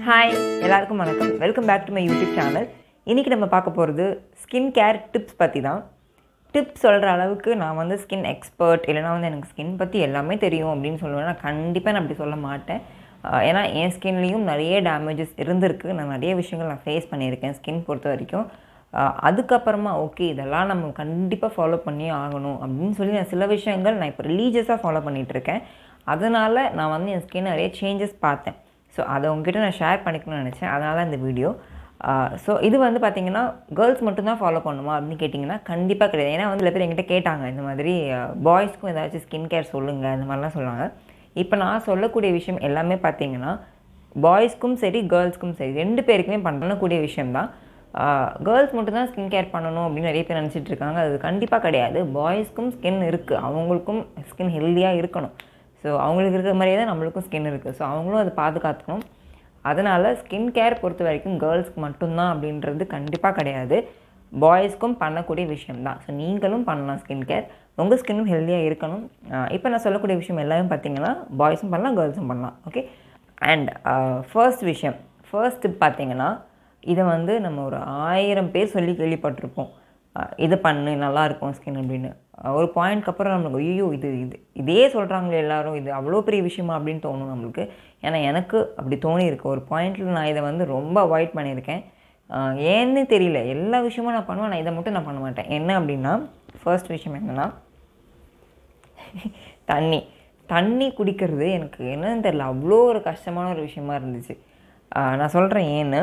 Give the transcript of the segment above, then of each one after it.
hi எல்லாருக்கும் வணக்கம் welcome back to my YouTube channel இன்றைக்கி நம்ம பார்க்க போகிறது ஸ்கின் கேர் டிப்ஸ் பற்றி தான் டிப்ஸ் சொல்கிற அளவுக்கு நான் வந்து ஸ்கின் எக்ஸ்பர்ட் இல்லைனா வந்து எனக்கு ஸ்கின் பற்றி எல்லாமே தெரியும் அப்படின்னு சொல்லுவேன் நான் கண்டிப்பாக நான் அப்படி சொல்ல மாட்டேன் ஆஹ் ஏன்னா என் ஸ்கின்லேயும் நிறைய டேமேஜஸ் இருந்திருக்கு நான் நிறைய விஷயங்கள் நான் ஃபேஸ் பண்ணியிருக்கேன் ஸ்கின் பொறுத்த வரைக்கும் ஆஹ் அதுக்கப்புறமா ஓகே இதெல்லாம் நம்ம கண்டிப்பாக ஃபாலோ பண்ணி ஆகணும் அப்படின்னு சொல்லி நான் சில விஷயங்கள் நான் இப்போ ரிலீஜியஸாக ஃபாலோ பண்ணிகிட்ருக்கேன் அதனால் நான் வந்து என் ஸ்கின் நிறைய சேஞ்சஸ் பார்த்தேன் ஸோ அதை உங்ககிட்ட நான் ஷேர் பண்ணிக்கணும்னு நினச்சேன் அதனால தான் இந்த வீடியோ ஸோ இது வந்து பார்த்தீங்கன்னா கேர்ள்ஸ் மட்டும்தான் ஃபாலோ பண்ணுமா அப்படின்னு கேட்டிங்கன்னா கண்டிப்பாக கிடையாது ஏன்னா வந்து சில பேர் என்கிட்ட கேட்டாங்க இந்த மாதிரி பாய்ஸ்க்கும் ஏதாச்சும் ஸ்கின் கேர் சொல்லுங்கள் இந்த மாதிரிலாம் சொல்லுவாங்க இப்போ நான் சொல்லக்கூடிய விஷயம் எல்லாமே பார்த்தீங்கன்னா பாய்ஸ்க்கும் சரி கேர்ள்ஸ்க்கும் சரி ரெண்டு பேருக்குமே பண்ணக்கூடிய விஷயம்தான் கேர்ள்ஸ் மட்டும்தான் ஸ்கின் கேர் பண்ணணும் அப்படின்னு நிறைய பேர் நினச்சிட்டு இருக்காங்க அது கண்டிப்பாக கிடையாது பாய்ஸ்க்கும் ஸ்கின் இருக்குது அவங்களுக்கும் ஸ்கின் ஹெல்த்தியாக இருக்கணும் ஸோ அவங்களுக்கு இருக்கிற மாதிரியே தான் நம்மளுக்கும் ஸ்கின் இருக்குது ஸோ அவங்களும் அதை பாதுகாத்துக்கணும் அதனால் ஸ்கின் கேர் பொறுத்த வரைக்கும் கேர்ள்ஸ்க்கு மட்டும்தான் அப்படின்றது கண்டிப்பாக கிடையாது பாய்ஸ்க்கும் பண்ணக்கூடிய விஷயம்தான் ஸோ நீங்களும் பண்ணலாம் ஸ்கின் கேர் உங்கள் ஸ்கின்னும் ஹெல்த்தியாக இருக்கணும் இப்போ நான் சொல்லக்கூடிய விஷயம் எல்லாமே பார்த்தீங்கன்னா பாய்ஸும் பண்ணலாம் கேர்ள்ஸும் பண்ணலாம் ஓகே அண்ட் ஃபர்ஸ்ட் விஷயம் ஃபர்ஸ்ட் டிப் பார்த்தீங்கன்னா இதை வந்து நம்ம ஒரு ஆயிரம் பேர் சொல்லி கேள்விப்பட்டிருப்போம் அஹ் இதை பண்ணு நல்லா இருக்கும் ஸ்கின் அப்படின்னு அஹ் ஒரு பாயிண்ட்க்கு அப்புறம் நம்மளுக்கு ஐயோ இது இது இதே சொல்கிறாங்களே எல்லாரும் இது அவ்வளோ பெரிய விஷயமா அப்படின்னு தோணும் நம்மளுக்கு ஏன்னா எனக்கு அப்படி தோணியிருக்கு ஒரு பாயிண்டில் நான் இதை வந்து ரொம்ப அவாய்ட் பண்ணியிருக்கேன் அஹ் ஏன்னு தெரியல எல்லா விஷயமும் நான் பண்ணுவேன் நான் இதை மட்டும் நான் பண்ண மாட்டேன் என்ன அப்படின்னா ஃபர்ஸ்ட் விஷயம் என்னென்னா தண்ணி தண்ணி குடிக்கிறது எனக்கு என்னன்னு தெரில அவ்வளோ ஒரு கஷ்டமான ஒரு விஷயமா இருந்துச்சு அஹ் நான் சொல்கிறேன் ஏன்னு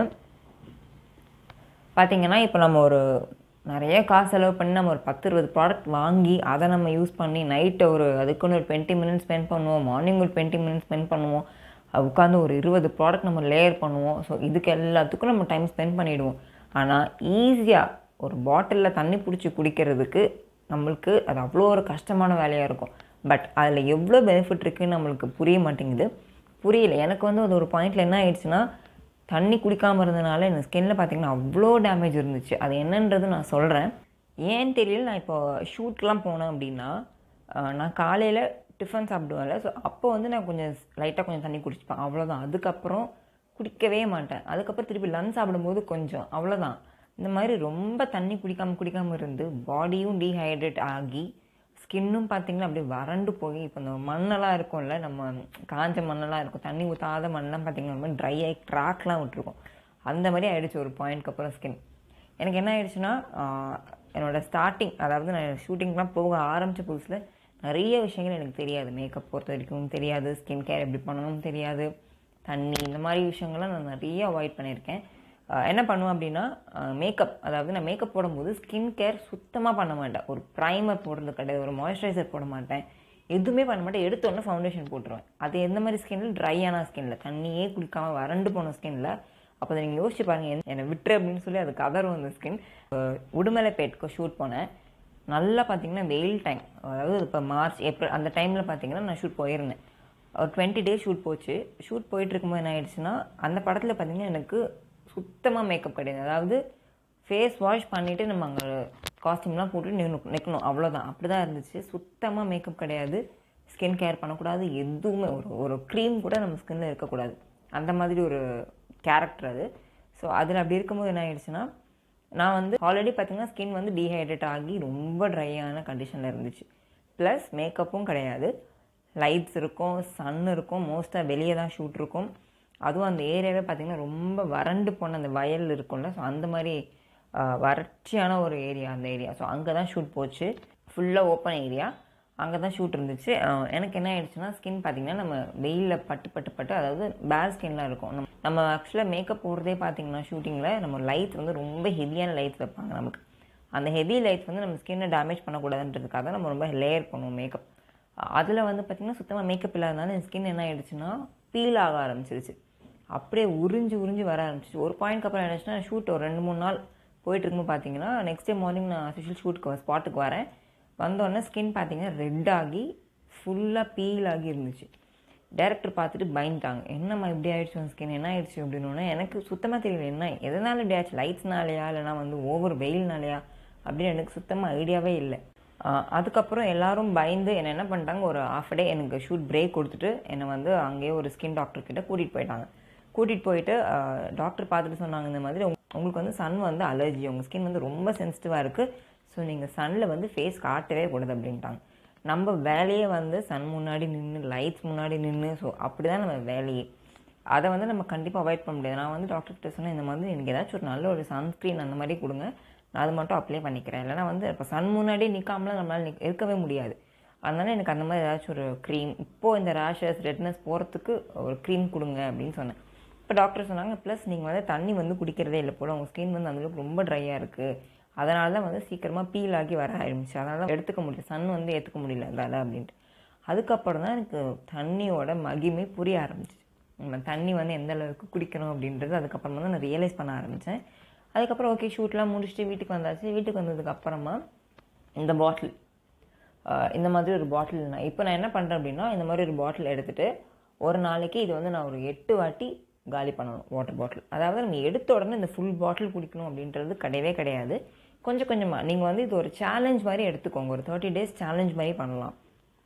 பார்த்தீங்கன்னா இப்போ நம்ம ஒரு நிறைய காசு செலவு பண்ணி நம்ம ஒரு பத்து இருபது ப்ராடக்ட் வாங்கி அதை நம்ம யூஸ் பண்ணி நைட்டு ஒரு அதுக்குன்னு ஒரு டுவெண்ட்டி மினிட்ஸ் ஸ்பெண்ட் பண்ணுவோம் மார்னிங் ஒரு டுவெண்ட்டி மினிட்ஸ் ஸ்பெண்ட் பண்ணுவோம் உட்காந்து ஒரு இருபது ப்ராடக்ட் நம்ம லேயர் பண்ணுவோம் ஸோ இதுக்கு எல்லாத்துக்கும் நம்ம டைம் ஸ்பெண்ட் பண்ணிவிடுவோம் ஆனால் ஈஸியாக ஒரு பாட்டிலில் தண்ணி பிடிச்சி குடிக்கிறதுக்கு நம்மளுக்கு அது அவ்வளோ ஒரு கஷ்டமான வேலையாக இருக்கும் பட் அதில் எவ்வளோ பெனிஃபிட் இருக்குன்னு நம்மளுக்கு புரிய மாட்டேங்குது புரியல எனக்கு வந்து அது ஒரு பாயிண்டில் என்ன ஆயிடுச்சுன்னா தண்ணி குடிக்காமல் இருந்தனால என் ஸ்கின்ல பார்த்தீங்கன்னா அவ்வளோ டேமேஜ் இருந்துச்சு அது என்னன்றது நான் சொல்கிறேன் ஏன்னு தெரியல நான் இப்போ ஷூட்லாம் போனேன் அப்படின்னா ஆஹ் நான் காலையில் டிஃபன் சாப்பிடுவேன்ல ஸோ அப்போ வந்து நான் கொஞ்சம் லைட்டாக கொஞ்சம் தண்ணி குடிச்சுப்பேன் அவ்வளோதான் அதுக்கப்புறம் குடிக்கவே மாட்டேன் அதுக்கப்புறம் திருப்பி லஞ்ச் சாப்பிடும்போது கொஞ்சம் அவ்வளோதான் இந்த மாதிரி ரொம்ப தண்ணி குடிக்காமல் குடிக்காமல் இருந்து பாடியும் டீஹைட்ரேட் ஆகி ஸ்கின்னும் பார்த்தீங்கன்னா அப்படியே வறண்டு போய் இப்போ இந்த மண்ணெல்லாம் இருக்கும்ல நம்ம காஞ்ச மண்ணெல்லாம் இருக்கும் தண்ணி ஊற்றாத மண்ணெல்லாம் பார்த்தீங்கன்னா ரொம்ப ட்ரை ஆகி ட்ராக்லாம் விட்டுருக்கும் அந்த மாதிரி ஆயிடுச்சு ஒரு பாயிண்ட்க்கு அப்புறம் ஸ்கின் எனக்கு என்ன ஆயிடுச்சுன்னா ஆஹ், என்னோட ஸ்டார்டிங் அதாவது நான் ஷூட்டிங்லாம் போக ஆரம்பித்த புதுசில் நிறைய விஷயங்கள் எனக்கு தெரியாது மேக்கப் பொறுத்த வரைக்கும் தெரியாது ஸ்கின் கேர் எப்படி பண்ணணும்னு தெரியாது தண்ணி இந்த மாதிரி விஷயங்கள்லாம் நான் நிறைய அவாய்ட் பண்ணியிருக்கேன் ஆஹ் என்ன பண்ணுவேன் அப்படின்னா மேக்கப் அதாவது நான் மேக்கப் போடும்போது ஸ்கின் கேர் சுத்தமாக பண்ண மாட்டேன் ஒரு ப்ரைமர் போடுறது கிடையாது ஒரு மாய்ஸ்சரைசர் போட மாட்டேன் எதுவுமே பண்ண மாட்டேன் எடுத்த உடனே ஃபவுண்டேஷன் போட்டுருவேன் அது எந்த மாதிரி ஸ்கின்ல ட்ரையான ஸ்கின்ல தண்ணியே குடிக்காமல் வறண்டு போன ஸ்கின்ல அப்போ அதை நீங்கள் யோசிச்சு பாருங்க என்ன- என்னை விட்டுரு அப்படின்னு சொல்லி அது கதரும் அந்த ஸ்கின் உடுமலைப்பேட்டுக்கு ஷூட் போனேன் நல்லா பார்த்தீங்கன்னா வெயில் டைம் அதாவது இப்போ மார்ச் ஏப்ரல் அந்த டைமில் பார்த்தீங்கன்னா நான் ஷூட் போயிருந்தேன் ஒரு டுவெண்ட்டி டேஸ் ஷூட் போச்சு ஷூட் போயிட்டு இருக்கும்போது என்ன ஆயிடுச்சுன்னா அந்த படத்தில் பார்த்தீங்கன்னா எனக்கு சுத்தமாக மேக்கப் கிடையாது அதாவது ஃபேஸ் வாஷ் பண்ணிவிட்டு நம்ம அங்கே காஸ்டியூம்லாம் போட்டு நின்று நிற்கணும் அவ்வளோதான் அப்படி தான் இருந்துச்சு சுத்தமாக மேக்கப் கிடையாது ஸ்கின் கேர் பண்ணக்கூடாது எதுவுமே ஒரு ஒரு க்ரீம் கூட நம்ம ஸ்கின்ல இருக்கக்கூடாது அந்த மாதிரி ஒரு கேரக்டர் அது ஸோ அதில் அப்படி இருக்கும்போது என்ன ஆயிடுச்சுன்னா நான் வந்து ஆல்ரெடி பார்த்தீங்கன்னா ஸ்கின் வந்து டீஹைட்ரேட் ஆகி ரொம்ப ட்ரையான கண்டிஷனில் இருந்துச்சு ப்ளஸ் மேக்கப்பும் கிடையாது லைட்ஸ் இருக்கும் சன் இருக்கும் மோஸ்ட்டாக வெளியே தான் ஷூட் இருக்கும் அதுவும் அந்த ஏரியாவே பார்த்தீங்கன்னா ரொம்ப வறண்டு போன அந்த வயல் இருக்கும்ல ஸோ அந்த மாதிரி ஆஹ், வறட்சியான ஒரு ஏரியா அந்த ஏரியா ஸோ அங்கே தான் ஷூட் போச்சு ஃபுல்லாக ஓப்பன் ஏரியா அங்கே தான் ஷூட் இருந்துச்சு ஆஹ், எனக்கு என்ன ஆயிடுச்சுன்னா ஸ்கின் பார்த்தீங்கன்னா நம்ம வெயிலில் பட்டு பட்டு பட்டு அதாவது பேட் ஸ்கின்லாம் இருக்கும் நம்ம நம்ம ஆக்சுவலாக மேக்கப் போடுறதே பார்த்தீங்கன்னா ஷூட்டிங்கில் நம்ம லைட் வந்து ரொம்ப ஹெவியான லைட்ஸ் வைப்பாங்க நமக்கு அந்த ஹெவி லைட்ஸ் வந்து நம்ம ஸ்கின்னை டேமேஜ் பண்ணக்கூடாதுன்றதுக்காக தான் நம்ம ரொம்ப லேயர் பண்ணுவோம் மேக்கப் அதில் வந்து பார்த்திங்கன்னா சுத்தமாக மேக்கப் இல்லாதனால என் ஸ்கின் என்ன ஆயிடுச்சுன்னா பீல் ஆக ஆரம்பிச்சிருச்சு அப்படியே உறிஞ்சு உறிஞ்சு வர ஆரம்பிச்சிச்சு ஒரு பாயிண்ட்க்கு அப்புறம் என்னாச்சுன்னா ஷூட் ஒரு ரெண்டு மூணு நாள் போயிட்டு இருக்கும்போது பார்த்தீங்கன்னா நெக்ஸ்ட் டே மார்னிங் நான் அஃபிஷியல் ஷூட்டுக்கு ஸ்பாட்டுக்கு வரேன் வந்தோடனே ஸ்கின் பார்த்தீங்கன்னா ரெட் ஆகி ஃபுல்லாக பீல் ஆகி இருந்துச்சு டேரக்டர் பார்த்துட்டு பயந்துட்டாங்க என்னம்மா இப்படி ஆயிடுச்சு உன் ஸ்கின் என்ன ஆயிடுச்சு அப்படின்னோடனே எனக்கு சுத்தமாக தெரியல என்ன எதனால இப்படி ஆச்சு லைட்ஸ்னாலையா இல்லைனா வந்து ஓவர் வெயில்னாலையா அப்படின்னு எனக்கு சுத்தமாக ஐடியாவே இல்லை ஆஹ் அதுக்கப்புறம் எல்லாரும் பயந்து என்னை என்ன பண்ணிட்டாங்க ஒரு ஆஃப் டே எனக்கு ஷூட் பிரேக் கொடுத்துட்டு என்னை வந்து அங்கேயே ஒரு ஸ்கின் டாக்டர் கிட்ட கூட்டிகிட்டு போயிட்டாங்க கூட்டிகிட்டு போயிட்டு டாக்டர் பார்த்துட்டு சொன்னாங்க இந்த மாதிரி உங்க- உங்களுக்கு வந்து சன் வந்து அலர்ஜி உங்கள் ஸ்கின் வந்து ரொம்ப சென்சிட்டிவாக இருக்குது ஸோ நீங்கள் சன்னில் வந்து ஃபேஸ் காட்டவே கூடாது அப்படின்ட்டாங்க நம்ம வேலையே வந்து சன் முன்னாடி நின்று லைட்ஸ் முன்னாடி நின்று ஸோ அப்படி தான் நம்ம வேலையே அதை வந்து நம்ம கண்டிப்பாக அவாய்ட் பண்ண முடியாது நான் வந்து டாக்டர் கிட்ட சொன்னேன் இந்த மாதிரி எனக்கு ஏதாச்சும் ஒரு நல்ல ஒரு சன்ஸ்க்ரீன் அந்த மாதிரி கொடுங்க நான் அது மட்டும் அப்ளை பண்ணிக்கிறேன் இல்லைனா வந்து இப்போ சன் முன்னாடி நிற்காமலாம் நம்மளால் நிக்க- இருக்கவே முடியாது அதனால எனக்கு அந்த மாதிரி ஏதாச்சும் ஒரு க்ரீம் இப்போது இந்த ரேஷஸ் ரெட்னஸ் போகிறதுக்கு ஒரு க்ரீம் கொடுங்க அப்படின்னு சொன்னேன் இப்போ டாக்டர் சொன்னாங்க ப்ளஸ் நீங்கள் வந்து தண்ணி வந்து குடிக்கிறதே இல்லை போல உங்கள் ஸ்கின் வந்து அந்தளவுக்கு ரொம்ப ட்ரையாக இருக்குது அதனால தான் வந்து சீக்கிரமாக பீல் ஆகி வர ஆரம்பிச்சு அதனால தான் எடுத்துக்க முடியல சன் வந்து ஏற்றுக்க முடியல அதால் அப்படின்ட்டு அதுக்கப்புறம் தான் எனக்கு தண்ணியோட மகிமை புரிய ஆரம்பிச்சிச்சு நம்ம தண்ணி வந்து எந்த அளவுக்கு குடிக்கணும் அப்படின்றது அதுக்கப்புறமா தான் நான் ரியலைஸ் பண்ண ஆரம்பித்தேன் அதுக்கப்புறம் ஓகே ஷூட்லாம் முடிச்சுட்டு வீட்டுக்கு வந்தாச்சு வீட்டுக்கு வந்ததுக்கு அப்புறமா இந்த பாட்டில் இந்த மாதிரி ஒரு பாட்டில் நான் இப்போ நான் என்ன பண்ணுறேன் அப்படின்னா இந்த மாதிரி ஒரு பாட்டில் எடுத்துகிட்டு ஒரு நாளைக்கு இது வந்து நான் ஒரு எட்டு வாட்டி காலி பண்ணணும் வாட்டர் பாட்டில் அதாவது நம்ம எடுத்த உடனே இந்த ஃபுல் பாட்டில் குடிக்கணும் அப்படின்றது கிடையவே கிடையாது கொஞ்சம் கொஞ்சமாக நீங்கள் வந்து இது ஒரு சேலஞ்ச் மாதிரி எடுத்துக்கோங்க ஒரு தேர்ட்டி டேஸ் சேலஞ்ச் மாதிரி பண்ணலாம்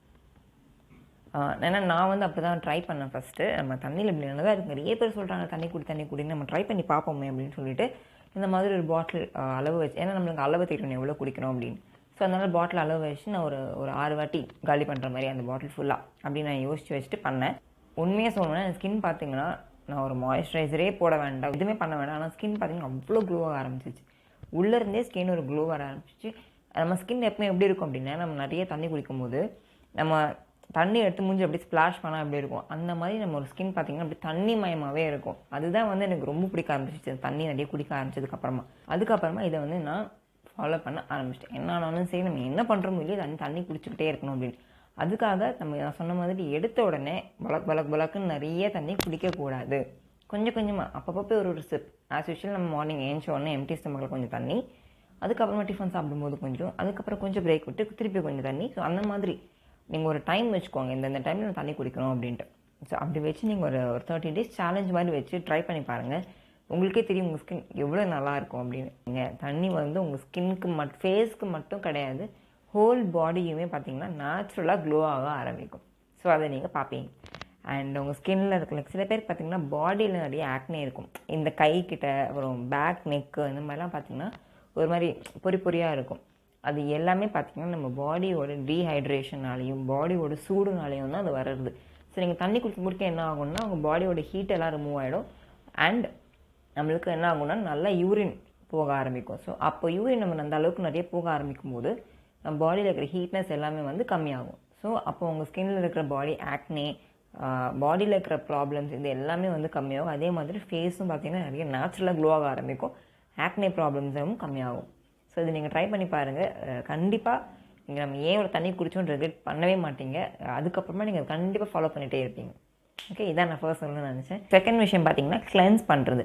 ஆஹ் ஏன்னா நான் வந்து அப்படி தான் ட்ரை பண்ணேன் ஃபஸ்ட்டு நம்ம தண்ணியில் இப்படி நல்லதாக இருக்கு நிறைய பேர் சொல்கிறாங்க தண்ணி குடி தண்ணி குடின்னு நம்ம ட்ரை பண்ணி பார்ப்போமே அப்படின்னு சொல்லிட்டு இந்த மாதிரி ஒரு பாட்டில் அளவு வச்சு ஏன்னா நம்மளுக்கு அளவு தெரியும் எவ்வளோ குடிக்கணும் அப்படின்னு ஸோ அதனால் பாட்டில் அளவு வச்சு நான் ஒரு ஒரு ஆறு வாட்டி காலி பண்ணுற மாதிரி அந்த பாட்டில் ஃபுல்லாக அப்படின்னு நான் யோசிச்சு வச்சுட்டு பண்ணேன் உண்மையாக சொல்லணும்னா என் ஸ்கின் பார்த்தீங்கன்னா நான் ஒரு மாய்ஸ்சரைசரே போட வேண்டாம் எதுவுமே பண்ண வேண்டாம் ஆனால் ஸ்கின் பார்த்தீங்கன்னா அவ்வளோ க்ளோ ஆக ஆரம்பிச்சிச்சு உள்ளேருந்தே ஸ்கின் ஒரு க்ளோ வர ஆரம்பிச்சிச்சு நம்ம ஸ்கின் எப்பவுமே எப்படி இருக்கும் அப்படின்னா நம்ம நிறைய தண்ணி குடிக்கும்போது நம்ம தண்ணி எடுத்து மூஞ்சி அப்படி ஸ்ப்ளாஷ் பண்ணால் அப்படி இருக்கும் அந்த மாதிரி நம்ம ஒரு ஸ்கின் பார்த்தீங்கன்னா அப்படி தண்ணி மயமாகவே இருக்கும் அதுதான் வந்து எனக்கு ரொம்ப பிடிக்க ஆரம்பிச்சிச்சு தண்ணி நிறைய குடிக்க ஆரம்பிச்சதுக்கப்புறமா அதுக்கப்புறமா இதை வந்து நான் ஃபாலோ பண்ண ஆரம்பிச்சிட்டேன் என்ன ஆனாலும் சரி நம்ம என்ன பண்ணுறோமோ இல்லையோ தண்ணி தண்ணி குடிச்சிக்கிட்டே இருக்கணும் அப்படின்னு அதுக்காக நம்ம நான் சொன்ன மாதிரி எடுத்த உடனே பலக் பலக் பலக்குன்னு நிறைய தண்ணி குடிக்கக்கூடாது கொஞ்சம் கொஞ்சமாக அப்பப்போ போய் ஒரு ஒரு சிப் ஆஸ் யூஷுவல் நம்ம மார்னிங் ஏஞ்ச உடனே எம்டி ஸ்டமக்கில் கொஞ்சம் தண்ணி அதுக்கப்புறமா டிஃபன் சாப்பிடும்போது கொஞ்சம் அதுக்கப்புறம் கொஞ்சம் பிரேக் விட்டு திருப்பி கொஞ்சம் தண்ணி ஸோ அந்த மாதிரி நீங்கள் ஒரு டைம் வச்சுக்கோங்க இந்தந்த டைமில் நான் தண்ணி குடிக்கணும் அப்படின்ட்டு ஸோ அப்படி வச்சு நீங்கள் ஒரு ஒரு தேர்ட்டி டேஸ் சேலஞ்ச் மாதிரி வச்சு ட்ரை பண்ணி பாருங்கள் உங்களுக்கே தெரியும் உங்கள் ஸ்கின் எவ்வளோ நல்லா இருக்கும் அப்படின்னு நீங்கள் தண்ணி வந்து உங்கள் ஸ்கின்க்கு மட் ஃபேஸ்க்கு மட்டும் கிடையாது ஹோல் பாடியுமே பார்த்தீங்கன்னா நேச்சுரலாக க்ளோ ஆக ஆரம்பிக்கும் ஸோ அதை நீங்கள் பார்ப்பீங்க அண்ட் உங்கள் ஸ்கின்னில் இருக்கிற சில பேர் பார்த்தீங்கன்னா பாடியில் நிறைய ஆக்னே இருக்கும் இந்த கை கிட்ட அப்புறம் பேக் நெக்கு இந்த மாதிரிலாம் பார்த்தீங்கன்னா ஒரு மாதிரி பொறி பொறியாக இருக்கும் அது எல்லாமே பார்த்தீங்கன்னா நம்ம பாடியோட டீஹைட்ரேஷனாலையும் பாடியோட சூடுனாலையும் தான் அது வர்றது ஸோ நீங்கள் தண்ணி குடிக்க குடிக்க என்ன ஆகும்னா உங்கள் பாடியோட ஹீட் எல்லாம் ரிமூவ் ஆகிடும் அண்ட் நம்மளுக்கு என்ன ஆகும்னா நல்லா யூரின் போக ஆரம்பிக்கும் ஸோ அப்போ யூரின் நம்ம அந்த அளவுக்கு நிறைய போக ஆரம்பிக்கும் போது நம்ம பாடியில் இருக்கிற ஹீட்னஸ் எல்லாமே வந்து கம்மியாகும் ஸோ அப்போ உங்கள் ஸ்கின்னில் இருக்கிற பாடி ஆக்னே பாடியில் இருக்கிற ப்ராப்ளம்ஸ் இது எல்லாமே வந்து கம்மியாகும் அதே மாதிரி ஃபேஸும் பார்த்தீங்கன்னா நிறைய நேச்சுரலாக க்ளோ ஆக ஆரம்பிக்கும் ஆக்னே ப்ராப்ளம்ஸும் கம்மியாகும் ஸோ இது நீங்கள் ட்ரை பண்ணி பாருங்கள் கண்டிப்பாக நீங்கள் நம்ம ஏன் ஒரு தண்ணி குடிச்சோன்னு ரெகுலேட் பண்ணவே மாட்டீங்க அதுக்கப்புறமா நீங்கள் கண்டிப்பாக ஃபாலோ பண்ணிகிட்டே இருப்பீங்க ஓகே இதான் நான் ஃபர்ஸ்ட் சொல்லணும்னு நினச்சேன் செகண்ட் விஷயம் பார்த்தீங்கன்னா கிளென்ஸ் பண்ணுறது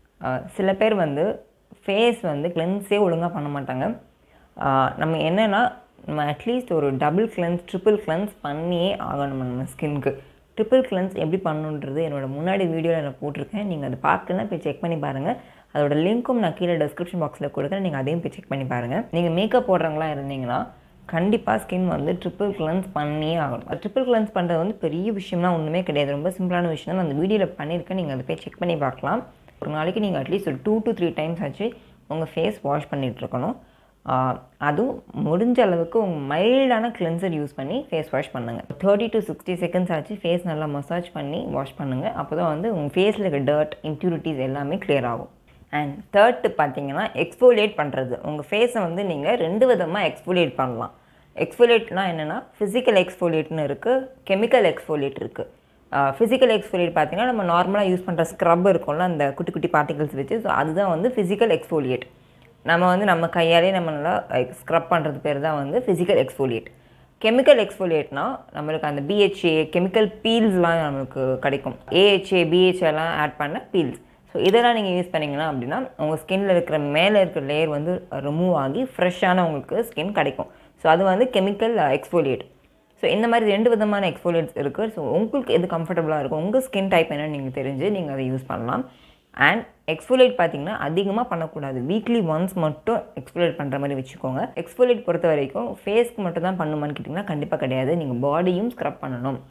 சில பேர் வந்து ஃபேஸ் வந்து கிளென்ஸே ஒழுங்காக பண்ண மாட்டாங்க ஆஹ் நம்ம என்னென்னா நம்ம அட்லீஸ்ட் ஒரு டபுள் கிளென்ஸ் ட்ரிபிள் கிளென்ஸ் பண்ணியே ஆகணும் நம்ம ஸ்கின்க்கு ட்ரிபிள் கிளென்ஸ் எப்படி பண்ணணுன்றது என்னோட முன்னாடி வீடியோவில் நான் போட்டிருக்கேன் நீங்கள் அதை பார்க்கலன்னா போய் செக் பண்ணி பாருங்கள் அதோட லிங்க்கும் நான் கீழே டிஸ்கிரிப்ஷன் பாக்ஸில் கொடுக்குறேன் நீங்கள் அதையும் போய் செக் பண்ணி பாருங்கள் நீங்கள் மேக்கப் போடுறவங்களா இருந்தீங்கன்னா கண்டிப்பாக ஸ்கின் வந்து ட்ரிபிள் கிளென்ஸ் பண்ணியே ஆகணும் அது ட்ரிபிள் கிளென்ஸ் பண்ணுறது வந்து பெரிய விஷயம்லாம் ஒன்றுமே கிடையாது ரொம்ப சிம்பிளான விஷயம் தான் நான் அந்த வீடியோவில் பண்ணியிருக்கேன் நீங்கள் அதை போய் செக் பண்ணி பார்க்கலாம் ஒரு நாளைக்கு நீங்கள் அட்லீஸ்ட் ஒரு டூ டு த்ரீ டைம்ஸ் ஆச்சு உங்கள் ஃபேஸ் வாஷ் பண்ணிகிட்டு இருக்கணும் ஆஹ் அதுவும் முடிஞ்ச அளவுக்கு உங்கள் மைல்டான கிளென்சர் யூஸ் பண்ணி ஃபேஸ் வாஷ் பண்ணுங்கள் தேர்ட்டி டு சிக்ஸ்டி செகண்ட்ஸ் ஆச்சு ஃபேஸ் நல்லா மசாஜ் பண்ணி வாஷ் பண்ணுங்கள் அப்போ தான் வந்து உங்கள் ஃபேஸில் இருக்க டர்ட் இம்ப்யூரிட்டிஸ் எல்லாமே clear ஆகும் அண்ட் தேர்ட்டு பார்த்தீங்கன்னா எக்ஸ்ஃபோலியேட் பண்ணுறது உங்கள் ஃபேஸை வந்து நீங்கள் ரெண்டு விதமாக எக்ஸ்ஃபோலியேட் பண்ணலாம் எக்ஸ்ஃபோலியேட்னா என்னென்னா ஃபிசிக்கல் எக்ஸ்ஃபோலியேட்னு இருக்குது கெமிக்கல் எக்ஸ்ஃபோலியேட் இருக்குது ஃபிசிக்கல் எக்ஸ்ஃபோலியேட் பார்த்தீங்கன்னா நம்ம நார்மலாக யூஸ் பண்ணுற ஸ்க்ரப் இருக்கும்ல அந்த குட்டி குட்டி பார்ட்டிகல்ஸ் வச்சு ஸோ அதுதான் வந்து ஃபிசிக்கல் எக்ஸ்ஃபோலியேட் நம்ம வந்து நம்ம கையாலே நம்ம நல்லா ஸ்க்ரப் பண்ணுறது பேர் தான் வந்து ஃபிசிக்கல் எக்ஸ்ஃபோலியேட் கெமிக்கல் எக்ஸ்ஃபோலியேட்னா நம்மளுக்கு அந்த பிஹெச்ஏ கெமிக்கல் பீல்ஸ்லாம் நம்மளுக்கு கிடைக்கும் ஏஹெச்ஏ பிஹெச்ஏலாம் ஆட் பண்ண பீல்ஸ் ஸோ இதெல்லாம் நீங்கள் யூஸ் பண்ணீங்கன்னா அப்படின்னா உங்கள் ஸ்கின்ல இருக்கிற மேலே இருக்கிற லேயர் வந்து ரிமூவ் ஆகி ஃப்ரெஷ்ஷான உங்களுக்கு ஸ்கின் கிடைக்கும் ஸோ அது வந்து கெமிக்கல் எக்ஸ்ஃபோலியேட் ஸோ இந்த மாதிரி ரெண்டு விதமான எக்ஸ்ஃபோலியேட்ஸ் இருக்குது ஸோ உங்களுக்கு எது கம்ஃபர்டபுளாக இருக்கும் உங்கள் ஸ்கின் டைப் என்னன்னு நீங்கள் தெரிஞ்சு நீங்கள் அதை யூஸ் பண்ணலாம் அண்ட் எக்ஸ்ஃபோலேட் பார்த்தீங்கன்னா அதிகமாக பண்ணக்கூடாது வீக்லி ஒன்ஸ் மட்டும் எக்ஸ்ஃபோலேட் பண்ணுற மாதிரி வச்சுக்கோங்க எக்ஸ்ஃபோலேட் பொறுத்த வரைக்கும் ஃபேஸ்க்கு மட்டும் தான் பண்ணுமான்னு கேட்டிங்கன்னா கண்டிப்பாக கிடையாது நீங்கள் பாடியும் ஸ்க்ரப் பண்ணணும்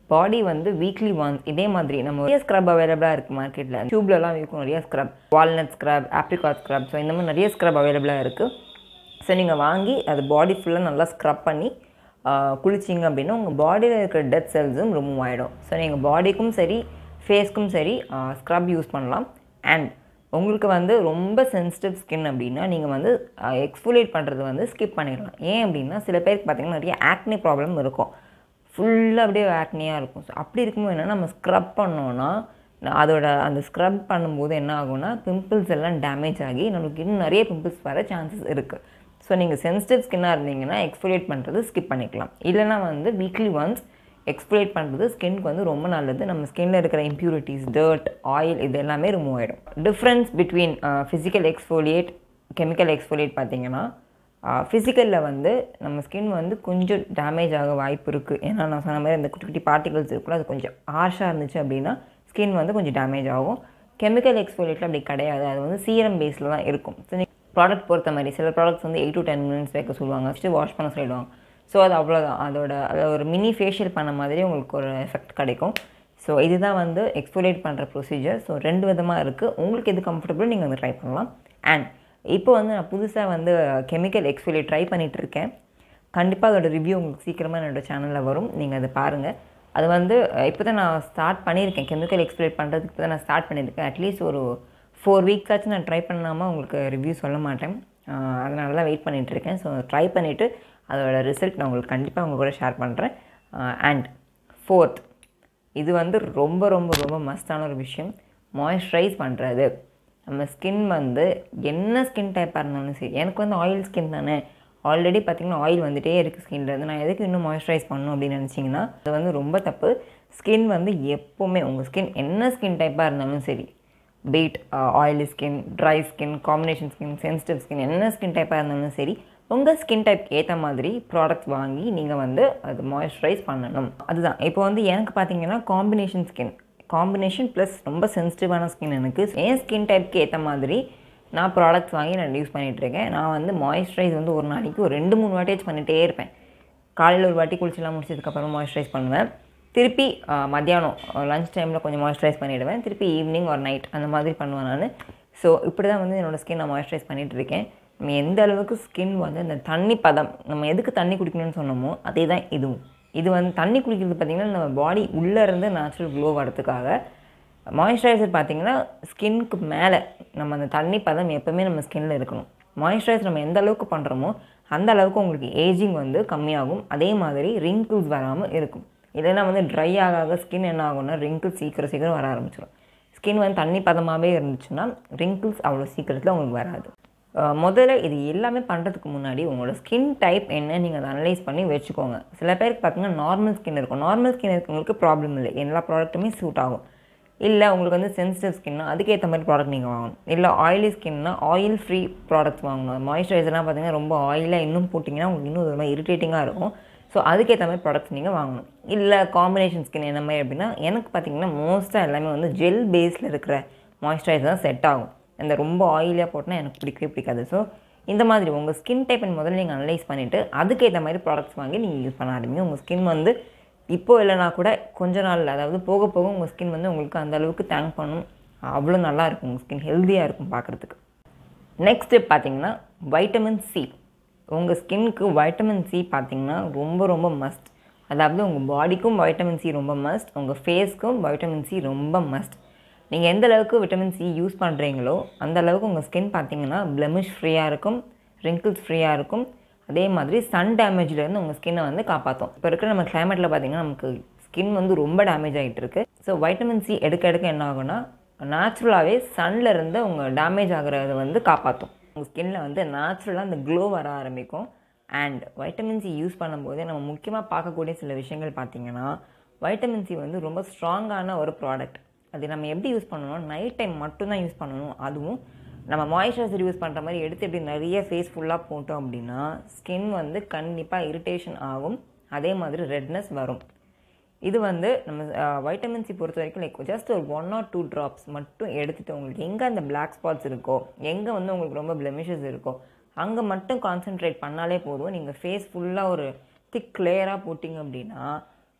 பாடி வந்து வீக்லி ஒன்ஸ் இதே மாதிரி நம்ம நிறைய ஸ்க்ரப் அவைலபிளாக இருக்குது மார்க்கெட்டில் டியூப்லலாம் இருக்கும் நிறைய scrub walnut scrub apricot scrub so இந்த மாதிரி நிறைய ஸ்க்ரப் அவைலபிளாக இருக்குது ஸோ நீங்கள் வாங்கி அது பாடி ஃபுல்லாக நல்லா ஸ்க்ரப் பண்ணி குளிச்சிங்க அப்படின்னா உங்கள் பாடியில் இருக்கிற டெத் செல்ஸும் ரிமூவ் ஆகிடும் ஸோ நீங்கள் பாடிக்கும் சரி ஃபேஸ்க்கும் சரி ஸ்க்ரப் யூஸ் பண்ணலாம் அண்ட் உங்களுக்கு வந்து ரொம்ப சென்சிட்டிவ் ஸ்கின் அப்படின்னா நீங்கள் வந்து எக்ஸ்ஃபோலியேட் பண்ணுறது வந்து ஸ்கிப் பண்ணிடலாம் ஏன் அப்படின்னா சில பேருக்கு பார்த்திங்கன்னா நிறைய ஆக்னி ப்ராப்ளம் இருக்கும் ஃபுல்லாக அப்படியே ஆக்னியாக இருக்கும் ஸோ அப்படி இருக்கும்போது என்ன நம்ம ஸ்க்ரப் பண்ணோன்னா அதோட அந்த ஸ்க்ரப் பண்ணும்போது என்ன ஆகும்னா பிம்பிள்ஸ் எல்லாம் டேமேஜ் ஆகி நம்மளுக்கு இன்னும் நிறைய பிம்பிள்ஸ் வர சான்சஸ் இருக்குது ஸோ நீங்கள் சென்சிட்டிவ் ஸ்கின்னாக இருந்தீங்கன்னா எக்ஸ்ஃபோலியேட் பண்ணுறது ஸ்கிப் பண்ணிக்கலாம் இல்லைனா வந்து வீக்லி ஒன்ஸ் எக்ஸ்ஃபோலியேட் பண்ணுறது ஸ்கின்க்கு வந்து ரொம்ப நல்லது நம்ம ஸ்கின்னில் இருக்கிற இம்ப்யூரிட்டிஸ் டர்ட் ஆயில் இது எல்லாமே ரிமூவ் ஆகிடும் difference between physical exfoliate chemical exfoliate பார்த்தீங்கன்னா ஃபிசிக்கலில் வந்து நம்ம ஸ்கின் வந்து கொஞ்சம் டேமேஜ் ஆக வாய்ப்பு இருக்குது ஏன்னா நான் சொன்ன மாதிரி இந்த குட்டி குட்டி பார்ட்டிகல்ஸ் இருக்குல்ல அது கொஞ்சம் ஹார்ஷாக இருந்துச்சு அப்படின்னா ஸ்கின் வந்து கொஞ்சம் டேமேஜ் ஆகும் கெமிக்கல் எக்ஸ்ஃபோலியேட்டில் அப்படி கிடையாது அது வந்து சீரம் பேஸில் தான் இருக்கும் ஸோ ப்ராடக்ட் பொறுத்த மாதிரி சில ப்ராடக்ட்ஸ் வந்து எயிட் டு டென் மினிட்ஸ் வைக்க சொல்லுவாங்க ஃபஸ்ட்டு வாஷ் பண்ண சொல்லிடுவாங்க ஸோ அது அவ்வளோதான் அதோட அது ஒரு மினி ஃபேஷியல் பண்ண மாதிரி உங்களுக்கு ஒரு எஃபெக்ட் கிடைக்கும் ஸோ இதுதான் வந்து எக்ஸ்ஃபோலியேட் பண்ணுற ப்ரொசீஜர் ஸோ ரெண்டு விதமாக இருக்குது உங்களுக்கு எது கம்ஃபர்டபுள் நீங்கள் வந்து ட்ரை பண்ணலாம் அண்ட் இப்போ வந்து நான் புதுசாக வந்து கெமிக்கல் எக்ஸ்ஃபோலியேட் ட்ரை பண்ணிகிட்டு இருக்கேன் கண்டிப்பாக அதோட ரிவ்யூ உங்களுக்கு சீக்கிரமாக என்னோடய சேனலில் வரும் நீங்கள் அதை பாருங்கள் அது வந்து இப்போ தான் நான் ஸ்டார்ட் பண்ணியிருக்கேன் கெமிக்கல் எக்ஸ்பிளைட் பண்ணுறதுக்கு இப்போ தான் நான் ஸ்டார்ட் பண்ணியிருக்கேன் அட்லீஸ்ட் ஒரு ஃபோர் வீக்ஸ் ஆச்சு நான் ட்ரை பண்ணாமல் உங்களுக்கு ரிவ்யூ சொல்ல மாட்டேன் அதனால தான் வெயிட் பண்ணிகிட்ருக்கேன் ஸோ ட்ரை பண்ணிவிட்டு அதோட ரிசல்ட் நான் உங்களுக்கு கண்டிப்பாக உங்கள் கூட ஷேர் பண்ணுறேன் அண்ட் ஃபோர்த் இது வந்து ரொம்ப ரொம்ப ரொம்ப மஸ்டான ஒரு விஷயம் மாய்ஸ்சரைஸ் பண்ணுறது நம்ம ஸ்கின் வந்து என்ன ஸ்கின் டைப்பாக இருந்தாலும் சரி எனக்கு வந்து ஆயில் ஸ்கின் தானே ஆல்ரெடி பார்த்திங்கன்னா ஆயில் வந்துகிட்டே இருக்குது ஸ்கின்லேருந்து நான் எதுக்கு இன்னும் மாய்ஸ்சரைஸ் பண்ணணும் அப்படின்னு நினச்சிங்கன்னா அது வந்து ரொம்ப தப்பு ஸ்கின் வந்து எப்போவுமே உங்கள் ஸ்கின் என்ன ஸ்கின் டைப்பாக இருந்தாலும் சரி be it oily skin dry skin combination skin sensitive skin என்ன ஸ்கின் டைப்பாக இருந்தாலும் சரி உங்கள் ஸ்கின் டைப்க்கு ஏற்ற மாதிரி ப்ராடக்ட்ஸ் வாங்கி நீங்கள் வந்து அது மாய்ஸ்சரைஸ் பண்ணணும் அதுதான் இப்போ வந்து எனக்கு பார்த்தீங்கன்னா காம்பினேஷன் ஸ்கின் காம்பினேஷன் ப்ளஸ் ரொம்ப சென்சிட்டிவான ஸ்கின் எனக்கு என் ஸ்கின் டைப்க்கு ஏற்ற மாதிரி நான் ப்ராடக்ட்ஸ் வாங்கி நான் யூஸ் பண்ணிகிட்ருக்கேன் நான் வந்து மாய்ஸ்சரைஸ் வந்து ஒரு நாளைக்கு ஒரு ரெண்டு மூணு வாட்டேஜ் பண்ணிகிட்டே இருப்பேன் காலையில் ஒரு வாட்டி குளிச்செல்லாம் முடிச்சதுக்கப்புறம் மாய்ஸ்சரைஸ் பண்ணுவேன் திருப்பி மத்தியானம் லஞ்ச் டைமில் கொஞ்சம் மாய்ஸ்சரைஸ் பண்ணிவிடுவேன் திருப்பி ஈவினிங் ஒரு நைட் அந்த மாதிரி பண்ணுவேன் நான் ஸோ இப்படி தான் வந்து என்னோடய ஸ்கின் நான் மாய்ஸ்சரைஸ் பண்ணிகிட்டு இருக்கேன் நம்ம எந்த அளவுக்கு ஸ்கின் வந்து இந்த தண்ணி பதம் நம்ம எதுக்கு தண்ணி குடிக்கணும்னு சொன்னோமோ அதே தான் இதுவும் இது வந்து தண்ணி குடிக்கிறது பார்த்திங்கன்னா நம்ம பாடி உள்ளே இருந்து நேச்சுரல் க்ளோ வரதுக்காக மாய்ஸ்சரைசர் பார்த்திங்கன்னா ஸ்கின்க்கு மேலே நம்ம அந்த தண்ணி பதம் எப்போவுமே நம்ம ஸ்கின்னில் இருக்கணும் மாய்ஸ்சரைஸ் நம்ம எந்த அளவுக்கு பண்ணுறோமோ அந்த அளவுக்கு உங்களுக்கு ஏஜிங் வந்து கம்மியாகும் அதே மாதிரி ரிங்கிள்ஸ் வராமல் இருக்கும் இல்லைன்னா வந்து ட்ரை ஆக ஆக ஸ்கின் என்ன ஆகும்னா ரிங்கிள்ஸ் சீக்கிரம் சீக்கிரம் வர ஆரம்பிச்சிடும் ஸ்கின் வந்து தண்ணி பதமாகவே இருந்துச்சுன்னா ரிங்கிள்ஸ் அவ்வளோ சீக்கிரத்தில் உங்களுக்கு வராது முதல்ல இது எல்லாமே பண்ணுறதுக்கு முன்னாடி உங்களோட ஸ்கின் டைப் என்ன நீங்கள் அதை அனலைஸ் பண்ணி வச்சுக்கோங்க சில பேருக்கு பார்த்தீங்கன்னா நார்மல் ஸ்கின் இருக்கும் நார்மல் ஸ்கின் இருக்கவங்களுக்கு ப்ராப்ளம் இல்லை எல்லா ப்ராடக்ட்டுமே சூட் ஆகும் இல்லை உங்களுக்கு வந்து சென்சிட்டிவ் ஸ்கின்னா அதுக்கேற்ற மாதிரி ப்ராடக்ட் நீங்கள் வாங்கணும் இல்லை ஆயிலி ஸ்கின்னா ஆயில் ஃப்ரீ ப்ராடக்ட்ஸ் வாங்கணும் மாய்ஸ்சரைசர்லாம் பார்த்தீங்கன்னா ரொம்ப ஆயிலாக இன்னும் போட்டிங்கன்னா உங்களுக்கு இன்னும் ஒரு மாதிரி இரிட்டேட்டிங்காக இருக்கும் ஸோ அதுக்கேற்ற மாதிரி ப்ராடக்ட்ஸ் நீங்கள் வாங்கணும் இல்லை காம்பினேஷன் ஸ்கின் என்ன மாதிரி அப்படின்னா எனக்கு பார்த்தீங்கன்னா மோஸ்ட்டாக எல்லாமே வந்து ஜெல் பேஸில் இருக்கிற மாய்ஸ்சரைசர் தான் செட் ஆகும் இந்த ரொம்ப ஆயிலியாக போட்டால் எனக்கு பிடிக்கவே பிடிக்காது ஸோ இந்த மாதிரி உங்கள் ஸ்கின் டைப்பை முதல்ல நீங்கள் அனலைஸ் பண்ணிவிட்டு அதுக்கேற்ற மாதிரி ப்ராடக்ட்ஸ் வாங்கி நீங்கள் யூஸ் பண்ண ஆரம்பிங்க உங்கள் ஸ்கின் வந்து இப்போ இல்லைனா கூட கொஞ்ச நாள் அதாவது போக போக உங்கள் ஸ்கின் வந்து உங்களுக்கு அந்த அளவுக்கு தேங்க் பண்ணும் அவ்வளோ நல்லா இருக்கும் உங்கள் ஸ்கின் ஹெல்த்தியாக இருக்கும் பார்க்குறதுக்கு நெக்ஸ்ட் பார்த்தீங்கன்னா வைட்டமின் சி உங்கள் ஸ்கின்க்கு வைட்டமின் சி பார்த்தீங்கன்னா ரொம்ப ரொம்ப மஸ்ட் அதாவது உங்கள் பாடிக்கும் வைட்டமின் சி ரொம்ப மஸ்ட் உங்கள் ஃபேஸ்க்கும் வைட்டமின் சி ரொம்ப மஸ்ட் நீங்கள் எந்த அளவுக்கு விட்டமின் சி யூஸ் பண்ணுறீங்களோ அந்த அளவுக்கு உங்கள் ஸ்கின் பார்த்தீங்கன்னா பிளமிஷ் ஃப்ரீயாக இருக்கும் ரிங்கிள்ஸ் ஃப்ரீயாக இருக்கும் அதே மாதிரி சன் டேமேஜ்லேருந்து உங்கள் ஸ்கின்னை வந்து காப்பாற்றும் இப்போ இருக்கிற நம்ம கிளைமேட்டில் பார்த்தீங்கன்னா நமக்கு ஸ்கின் வந்து ரொம்ப டேமேஜ் ஆகிட்டு இருக்கு ஸோ வைட்டமின் சி எடுக்க எடுக்க என்ன ஆகும்னா நேச்சுரலாகவே சன்னில் இருந்து உங்கள் டேமேஜ் ஆகிறத வந்து காப்பாற்றும் உங்கள் ஸ்கின்னில் வந்து நேச்சுரலாக அந்த க்ளோ வர ஆரம்பிக்கும் அண்ட் வைட்டமின் சி யூஸ் பண்ணும்போது நம்ம முக்கியமாக பார்க்கக்கூடிய சில விஷயங்கள் பார்த்தீங்கன்னா வைட்டமின் சி வந்து ரொம்ப ஸ்ட்ராங்கான ஒரு ப்ராடக்ட் அது நம்ம எப்படி யூஸ் பண்ணணும் நைட் டைம் மட்டும்தான் யூஸ் பண்ணணும் அதுவும் நம்ம மாய்ஸ்சரைசர் யூஸ் பண்ணுற மாதிரி எடுத்து இப்படி நிறைய ஃபேஸ் ஃபுல்லாக போட்டோம் அப்படின்னா ஸ்கின் வந்து கண்டிப்பாக இரிட்டேஷன் ஆகும் அதே மாதிரி ரெட்னஸ் வரும் இது வந்து நம்ம வைட்டமின் சி பொறுத்த வரைக்கும் லைக் ஜஸ்ட் ஒரு ஒன் ஆர் டூ ட்ராப்ஸ் மட்டும் எடுத்துகிட்டு உங்களுக்கு எங்கே அந்த பிளாக் ஸ்பாட்ஸ் இருக்கோ எங்கே வந்து உங்களுக்கு ரொம்ப பிளெமிஷஸ் இருக்கோ அங்கே மட்டும் கான்சென்ட்ரேட் பண்ணாலே போதும் நீங்கள் ஃபேஸ் ஃபுல்லாக ஒரு திக் லேயராக போட்டிங்க அப்படின்னா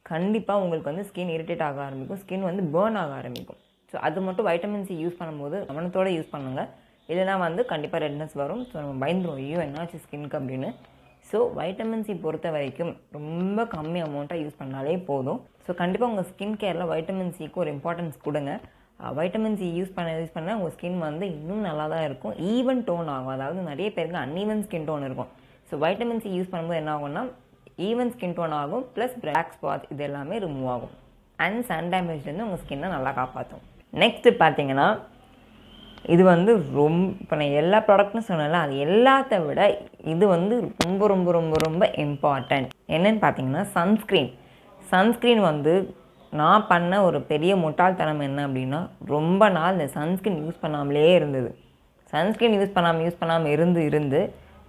கண்டிப்பாக உங்களுக்கு வந்து ஸ்கின் இரிட்டேட் ஆக ஆரம்பிக்கும் ஸ்கின் வந்து பேர்ன் ஆக ஆரம்பிக்கும் ஸோ அது மட்டும் வைட்டமின் சி யூஸ் பண்ணும்போது கவனத்தோடு யூஸ் பண்ணுங்க இல்லைனா வந்து கண்டிப்பாக ரெட்னஸ் வரும் ஸோ நம்ம பயந்துரும் ஐயோ என்னாச்சு ஸ்கின்க்கு அப்படின்னு ஸோ வைட்டமின் சி பொறுத்த வரைக்கும் ரொம்ப கம்மி அமௌண்ட்டாக யூஸ் பண்ணாலே போதும் ஸோ கண்டிப்பாக உங்கள் ஸ்கின் கேரில் வைட்டமின் சிக்கு ஒரு இம்பார்ட்டன்ஸ் கொடுங்க வைட்டமின் சி யூஸ் பண்ண யூஸ் பண்ண உங்கள் ஸ்கின் வந்து இன்னும் நல்லா தான் இருக்கும் ஈவன் டோன் ஆகும் அதாவது நிறைய பேருக்கு அன்ஈவன் ஸ்கின் டோன் இருக்கும் ஸோ வைட்டமின் சி யூஸ் பண்ணும்போது என்ன ஆகும்னா ஈவன் ஸ்கின் டோன் ஆகும் ப்ளஸ் பிளாக் ஸ்பாட் இது எல்லாமே ரிமூவ் ஆகும் அண்ட் சன் டேமேஜ்லேருந்து உங்கள் ஸ்கின்னை நல்லா காப்பாற்றும் நெக்ஸ்ட்டு பார்த்தீங்கன்னா இது வந்து ரொம்ப இப்போ நான் எல்லா ப்ராடக்ட்னு சொன்னல அது எல்லாத்த விட இது வந்து ரொம்ப ரொம்ப ரொம்ப ரொம்ப இம்பார்ட்டண்ட் என்னன்னு பார்த்தீங்கன்னா சன்ஸ்க்ரீன் சன்ஸ்க்ரீன் வந்து நான் பண்ண ஒரு பெரிய முட்டாள்தனம் என்ன அப்படின்னா ரொம்ப நாள் இந்த சன்ஸ்க்ரீன் யூஸ் பண்ணாமலே இருந்தது சன்ஸ்க்ரீன் யூஸ் பண்ணாமல் யூஸ் பண்ணாமல் இருந்து இருந்து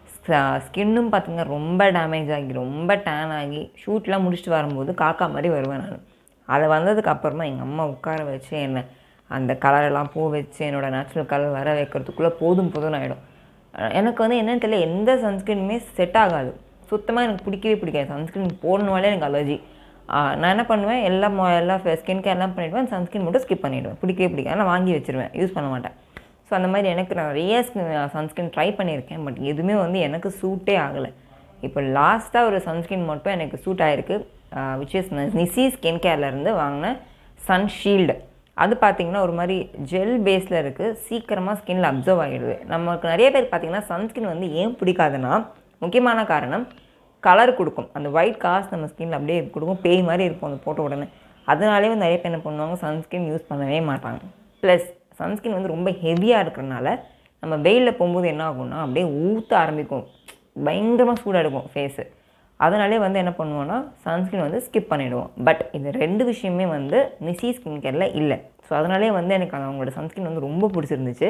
ஸ்கின்னும் பார்த்திங்கன்னா ரொம்ப டேமேஜ் ஆகி ரொம்ப டேன் ஆகி ஷூட்லாம் முடிச்சுட்டு வரும்போது காக்கா மாதிரி வருவேன் நான் அதை வந்ததுக்கு அப்புறமா எங்கள் அம்மா உட்கார வச்சு என்னை அந்த கலரெல்லாம் பூ வச்சு என்னோடய நேச்சுரல் கலர் வர வைக்கிறதுக்குள்ளே போதும் போதும்னு ஆகிடும் எனக்கு வந்து என்னன்னு தெரியல எந்த சன்ஸ்க்ரீனுமே செட் ஆகாது சுத்தமாக எனக்கு பிடிக்கவே பிடிக்காது சன்ஸ்க்ரீன் போடணுனாலே எனக்கு அலர்ஜி நான் என்ன பண்ணுவேன் எல்லா மொ எல்லா ஸ்கின் கேர்லாம் பண்ணிவிடுவேன் சன்ஸ்க்ரீன் மட்டும் ஸ்கிப் பண்ணிவிடுவேன் பிடிக்கவே பிடிக்காது நான் வாங்கி வச்சுருவேன் யூஸ் பண்ண மாட்டேன் ஸோ அந்த மாதிரி எனக்கு நான் நிறைய சன்ஸ்க்ரீன் ட்ரை பண்ணியிருக்கேன் பட் எதுவுமே வந்து எனக்கு சூட்டே ஆகலை இப்போ லாஸ்ட்டாக ஒரு சன்ஸ்க்ரீன் மட்டும் எனக்கு சூட் ஆகிருக்கு விச் இஸ் நிசி ஸ்கின் கேர்லேருந்து வாங்கின சன் ஷீல்டு அது பார்த்திங்கன்னா ஒரு மாதிரி ஜெல் பேஸில் இருக்குது சீக்கிரமாக ஸ்கின்ல அப்சர்வ் ஆகிடுது நமக்கு நிறைய பேர் பார்த்திங்கன்னா சன்ஸ்கின் வந்து ஏன் பிடிக்காதுன்னா முக்கியமான காரணம் கலர் கொடுக்கும் அந்த ஒயிட் காஸ்ட் நம்ம ஸ்கின்ல அப்படியே கொடுக்கும் பேய் மாதிரி இருக்கும் அந்த போட்ட உடனே அதனாலே வந்து நிறைய பேர் என்ன பண்ணுவாங்க சன்ஸ்கிரீன் யூஸ் பண்ணவே மாட்டாங்க ப்ளஸ் சன்ஸ்கிரீன் வந்து ரொம்ப ஹெவியாக இருக்கிறனால நம்ம வெயிலில் போகும்போது என்ன ஆகும்னா அப்படியே ஊற்ற ஆரம்பிக்கும் பயங்கரமாக சூடாக இருக்கும் ஃபேஸு அதனாலே வந்து என்ன பண்ணுவோன்னா சன்ஸ்கிரீன் வந்து ஸ்கிப் பண்ணிவிடுவோம் பட் இந்த ரெண்டு விஷயமே வந்து நிசி ஸ்கின் கேரில் இல்லை ஸோ அதனாலே வந்து எனக்கு அவங்களோட சன்ஸ்கிரீன் வந்து ரொம்ப பிடிச்சிருந்துச்சு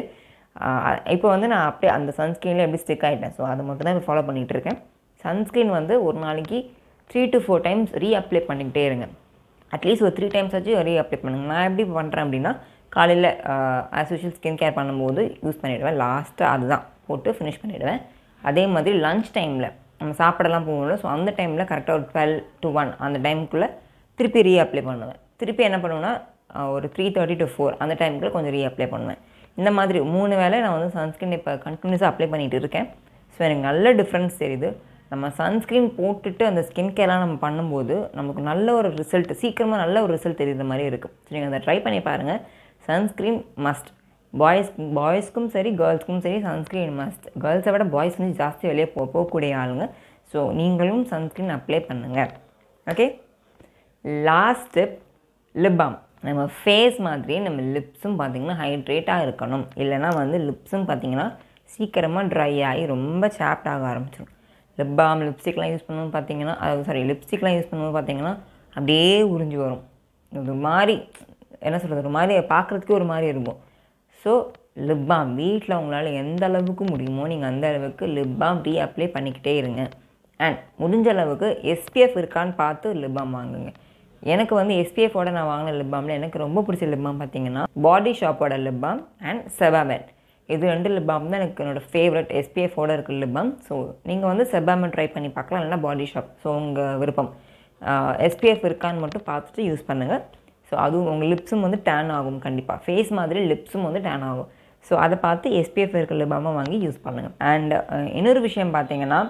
இப்போ வந்து நான் அப்படியே அந்த சன்ஸ்க்ரீனில் எப்படி ஸ்டிக் ஆகிட்டேன் ஸோ அதை மட்டும் தான் இப்போ ஃபாலோ பண்ணிகிட்டு இருக்கேன் சன்ஸ்க்ரீன் வந்து ஒரு நாளைக்கு three to four times re apply பண்ணிக்கிட்டே இருங்க அட்லீஸ்ட் ஒரு த்ரீ டைம்ஸ் வச்சு ரீ அப்ளை பண்ணுங்க நான் எப்படி பண்ணுறேன் அப்படின்னா காலையில் ஆஸ் யூஷுவல் ஸ்கின் கேர் பண்ணும்போது யூஸ் பண்ணிவிடுவேன் லாஸ்ட்டாக அதுதான் போட்டு ஃபினிஷ் பண்ணிவிடுவேன் அதே மாதிரி லஞ்ச் டைமில் நம்ம சாப்பிடலாம் போகல ஸோ அந்த டைமில் கரெக்டாக ஒரு டுவெல் டு ஒன் அந்த டைமுக்குள்ளே திருப்பி ரீ அப்ளை பண்ணுவேன் திருப்பி என்ன பண்ணுவேன்னா ஒரு த்ரீ தேர்ட்டி டு ஃபோர் அந்த டைமுக்குள்ளே கொஞ்சம் ரீ அப்ளை பண்ணுவேன் இந்த மாதிரி மூணு வேலை நான் வந்து சன்ஸ்க்ரீன் இப்போ கண்டினியூஸாக அப்ளை பண்ணிகிட்டு இருக்கேன் ஸோ எனக்கு நல்ல டிஃப்ரென்ஸ் தெரியுது நம்ம சன்ஸ்க்ரீன் போட்டுட்டு அந்த ஸ்கின் கேர்லாம் நம்ம பண்ணும்போது நமக்கு நல்ல ஒரு ரிசல்ட் சீக்கிரமாக நல்ல ஒரு ரிசல்ட் தெரியுற மாதிரி இருக்கும் ஸோ நீங்கள் அதை ட்ரை பண்ணி பாருங்கள் சன்ஸ்க்ரீன் மஸ்ட் பாய்ஸ் பாய்ஸ்க்கும் சரி கேர்ள்ஸ்க்கும் சரி சன்ஸ்க்ரீன் மஸ்ட் கேர்ள்ஸை விட பாய்ஸ் வந்து ஜாஸ்தி வெளியே போ போகக்கூடிய ஆளுங்க ஸோ நீங்களும் சன்ஸ்க்ரீன் அப்ளை பண்ணுங்கள் okay last step lip balm நம்ம ஃபேஸ் மாதிரி நம்ம லிப்ஸும் பார்த்திங்கன்னா ஹைட்ரேட்டாக இருக்கணும் இல்லைனா வந்து லிப்ஸும் பார்த்திங்கன்னா சீக்கிரமாக ட்ரை ஆகி ரொம்ப சாப்ட் ஆக ஆரம்பிச்சிடும் லிப் பாம் லிப்ஸ்டிக்லாம் யூஸ் பண்ணும்போது பார்த்தீங்கன்னா அது சாரி லிப்ஸ்டிக்லாம் யூஸ் பண்ணும்போது பார்த்தீங்கன்னா அப்படியே உறிஞ்சி வரும் ஒரு மாதிரி என்ன சொல்கிறது ஒரு மாதிரி பார்க்குறதுக்கே ஒரு மாதிரி இருக்கும் ஸோ லிப் பாம் வீட்டில் உங்களால் எந்த அளவுக்கு முடியுமோ நீங்கள் அந்த அளவுக்கு லிப் பாம் ரீ அப்ளை பண்ணிக்கிட்டே இருங்க அண்ட் முடிஞ்ச அளவுக்கு எஸ்பிஎஃப் இருக்கான்னு பார்த்து லிப் பாம் வாங்குங்க எனக்கு வந்து எஸ்பிஎஃபோட நான் வாங்கின லிப் பாமில் எனக்கு ரொம்ப பிடிச்ச லிப் பாம் பார்த்தீங்கன்னா பாடி ஷாப்போட லிப் பாம் அண்ட் செபாமெட் இது ரெண்டு லிப் பாம் தான் எனக்கு என்னோடய ஃபேவரட் எஸ்பிஎஃபோட இருக்க லிப் பாம் ஸோ நீங்கள் வந்து செபாமெட் ட்ரை பண்ணி பார்க்கலாம் இல்லைனா பாடி ஷாப் ஸோ உங்கள் விருப்பம் எஸ்பிஎஃப் இருக்கான்னு மட்டும் பார்த்துட்டு யூஸ் பண்ணுங்கள் ஸோ அதுவும் உங்கள் லிப்ஸும் வந்து டேன் ஆகும் கண்டிப்பாக ஃபேஸ் மாதிரி லிப்ஸும் வந்து டேன் ஆகும் ஸோ அதை பார்த்து எஸ்பிஎஃப் இருக்க லிப் பாமை வாங்கி யூஸ் பண்ணுங்கள் அண்ட் இன்னொரு விஷயம் பார்த்தீங்கன்னா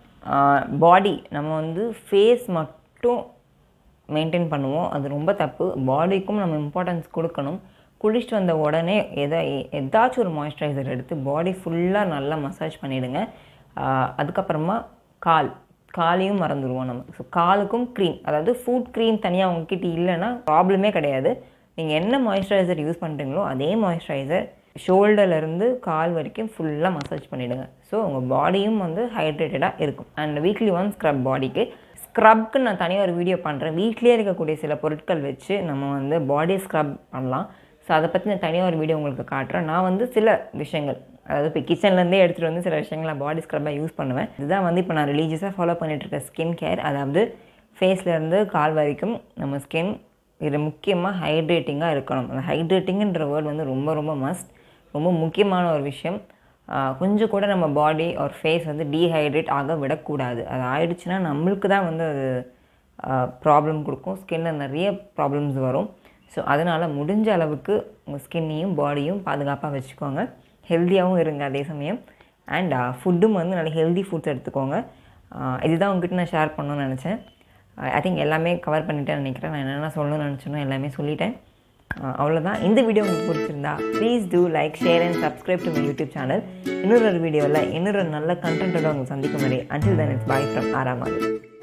பாடி நம்ம வந்து ஃபேஸ் மட்டும் மெயின்டைன் பண்ணுவோம் அது ரொம்ப தப்பு பாடிக்கும் நம்ம இம்பார்ட்டன்ஸ் கொடுக்கணும் குளிச்சுட்டு வந்த உடனே எதை ஏதாச்சும் ஒரு மாய்ஸ்சரைசர் எடுத்து பாடி ஃபுல்லாக நல்லா மசாஜ் பண்ணிவிடுங்க அதுக்கப்புறமா கால் காலையும் மறந்துடுவோம் நம்ம ஸோ காலுக்கும் க்ரீம் அதாவது ஃபுட் க்ரீம் தனியாக உங்ககிட்ட இல்லைன்னா ப்ராப்ளமே கிடையாது நீங்கள் என்ன மாய்ஸ்சரைசர் யூஸ் பண்ணுறீங்களோ அதே மாய்ஸ்சரைசர் ஷோல்டர்லேருந்து கால் வரைக்கும் ஃபுல்லாக மசாஜ் பண்ணிவிடுங்க ஸோ உங்கள் பாடியும் வந்து ஹைட்ரேட்டடாக இருக்கும் அண்ட் வீக்லி ஒன் ஸ்க்ரப் பாடிக்கு ஸ்க்ரப்க்கு நான் தனியாக ஒரு வீடியோ பண்ணுறேன் வீட்லேயே இருக்கக்கூடிய சில பொருட்கள் வச்சு நம்ம வந்து பாடி ஸ்க்ரப் பண்ணலாம் ஸோ அதை பற்றி நான் தனியாக ஒரு வீடியோ உங்களுக்கு காட்டுறேன் நான் வந்து சில விஷயங்கள் அதாவது இப்போ கிச்சன்லேருந்தே எடுத்துகிட்டு வந்து சில விஷயங்களை பாடி ஸ்க்ரப்பாக யூஸ் பண்ணுவேன் இதுதான் வந்து இப்போ நான் ரிலீஜியஸாக ஃபாலோ பண்ணிகிட்ருக்க ஸ்கின் கேர் அதாவது ஃபேஸ்லேருந்து கால் வரைக்கும் நம்ம ஸ்கின் இது முக்கியமாக ஹைட்ரேட்டிங்காக இருக்கணும் அந்த ஹைட்ரேட்டிங்குன்ற வேர்டு வந்து ரொம்ப ரொம்ப மஸ்ட் ரொம்ப முக்கியமான ஒரு விஷயம் கொஞ்சம் கூட நம்ம பாடி ஒரு ஃபேஸ் வந்து டீஹைட்ரேட் ஆக விடக்கூடாது அது ஆயிடுச்சுன்னா நம்மளுக்கு தான் வந்து அது ப்ராப்ளம் கொடுக்கும் ஸ்கின்னில் நிறைய ப்ராப்ளம்ஸ் வரும் ஸோ அதனால் முடிஞ்ச அளவுக்கு உங்கள் ஸ்கின்னையும் பாடியும் பாதுகாப்பாக வச்சுக்கோங்க ஹெல்த்தியாகவும் இருங்க அதே சமயம் அண்ட் ஃபுட்டும் வந்து நல்ல ஹெல்தி ஃபுட்ஸ் எடுத்துக்கோங்க ஆஹ் இதுதான் உங்ககிட்ட நான் ஷேர் பண்ணணும்னு நினச்சேன் ஐ திங்க் எல்லாமே கவர் பண்ணிட்டேன்னு நினைக்கிறேன் நான் என்னென்ன சொல்லணும்னு நினச்சேனோ எல்லாமே சொல்லிட்டேன் ஆஹ் அவ்வளோதான் இந்த வீடியோ உங்களுக்கு பிடிச்சிருந்தா please do like share and subscribe to my YouTube channel இன்னொரு ஒரு வீடியோவில் இன்னொரு நல்ல கண்டென்ட்டோட உங்களுக்கு சந்திக்கும் வரை until then it's bye from ஆராமாது